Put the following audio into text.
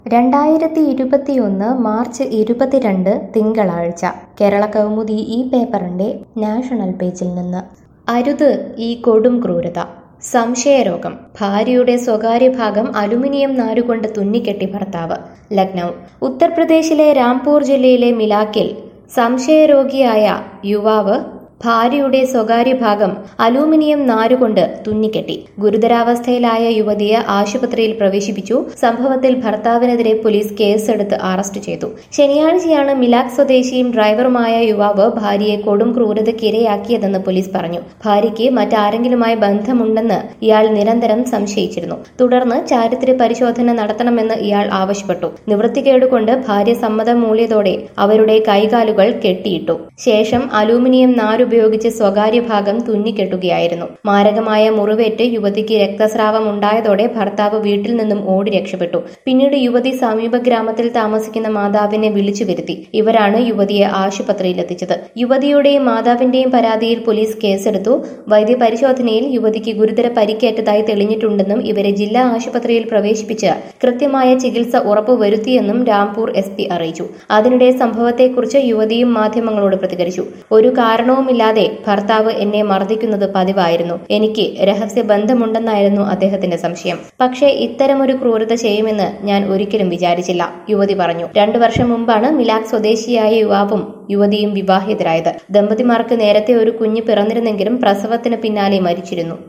രണ്ടായിരത്തി ഇരുപത്തിയൊന്ന് മാർച്ച് ഇരുപത്തിരണ്ട് തിങ്കളാഴ്ച കേരള കൗമുദി ഈ പേപ്പറിന്റെ നാഷണൽ പേജിൽ നിന്ന് അരുത് ഈ കൊടും ക്രൂരത സംശയരോഗം ഭാര്യയുടെ സ്വകാര്യ ഭാഗം അലുമിനിയം നാരുകൊണ്ട് തുന്നിക്കെട്ടി ഭർത്താവ് ലക്നൗ ഉത്തർപ്രദേശിലെ രാംപൂർ ജില്ലയിലെ മിലാക്കിൽ സംശയരോഗിയായ യുവാവ് ഭാര്യയുടെ സ്വകാര്യ ഭാഗം അലൂമിനിയം നാരുകൊണ്ട് തുന്നിക്കെട്ടി ഗുരുതരാവസ്ഥയിലായ യുവതിയെ ആശുപത്രിയിൽ പ്രവേശിപ്പിച്ചു സംഭവത്തിൽ ഭർത്താവിനെതിരെ പോലീസ് കേസെടുത്ത് അറസ്റ്റ് ചെയ്തു ശനിയാഴ്ചയാണ് മിലാക് സ്വദേശിയും ഡ്രൈവറുമായ യുവാവ് ഭാര്യയെ കൊടും ക്രൂരതയ്ക്ക് ഇരയാക്കിയതെന്ന് പോലീസ് പറഞ്ഞു ഭാര്യയ്ക്ക് മറ്റാരെങ്കിലുമായി ബന്ധമുണ്ടെന്ന് ഇയാൾ നിരന്തരം സംശയിച്ചിരുന്നു തുടർന്ന് ചാരിത്ര്യ പരിശോധന നടത്തണമെന്ന് ഇയാൾ ആവശ്യപ്പെട്ടു നിവൃത്തികേടുകൊണ്ട് ഭാര്യ സമ്മതം മൂളിയതോടെ അവരുടെ കൈകാലുകൾ കെട്ടിയിട്ടു ശേഷം അലൂമിനിയം നാരുപയോഗിച്ച് സ്വകാര്യ ഭാഗം തുന്നിക്കെട്ടുകയായിരുന്നു മാരകമായ മുറിവേറ്റ് യുവതിക്ക് രക്തസ്രാവം ഉണ്ടായതോടെ ഭർത്താവ് വീട്ടിൽ നിന്നും ഓടി രക്ഷപ്പെട്ടു പിന്നീട് യുവതി സമീപ ഗ്രാമത്തിൽ താമസിക്കുന്ന മാതാവിനെ വിളിച്ചു വരുത്തി ഇവരാണ് യുവതിയെ ആശുപത്രിയിൽ എത്തിച്ചത് യുവതിയുടെയും മാതാവിന്റെയും പരാതിയിൽ പോലീസ് കേസെടുത്തു വൈദ്യപരിശോധനയിൽ യുവതിക്ക് ഗുരുതര പരിക്കേറ്റതായി തെളിഞ്ഞിട്ടുണ്ടെന്നും ഇവരെ ജില്ലാ ആശുപത്രിയിൽ പ്രവേശിപ്പിച്ച് കൃത്യമായ ചികിത്സ ഉറപ്പുവരുത്തിയെന്നും രാംപൂർ എസ് പി അറിയിച്ചു അതിനിടെ സംഭവത്തെക്കുറിച്ച് യുവതിയും മാധ്യമങ്ങളോട് പ്രതികരിച്ചു ഒരു കാരണവുമില്ലാതെ ഭർത്താവ് എന്നെ മർദ്ദിക്കുന്നത് പതിവായിരുന്നു എനിക്ക് രഹസ്യ ബന്ധമുണ്ടെന്നായിരുന്നു അദ്ദേഹത്തിന്റെ സംശയം പക്ഷേ ഇത്തരമൊരു ക്രൂരത ചെയ്യുമെന്ന് ഞാൻ ഒരിക്കലും വിചാരിച്ചില്ല യുവതി പറഞ്ഞു രണ്ടു വർഷം മുമ്പാണ് മിലാക് സ്വദേശിയായ യുവാവും യുവതിയും വിവാഹിതരായത് ദമ്പതിമാർക്ക് നേരത്തെ ഒരു കുഞ്ഞ് പിറന്നിരുന്നെങ്കിലും പ്രസവത്തിന് പിന്നാലെ മരിച്ചിരുന്നു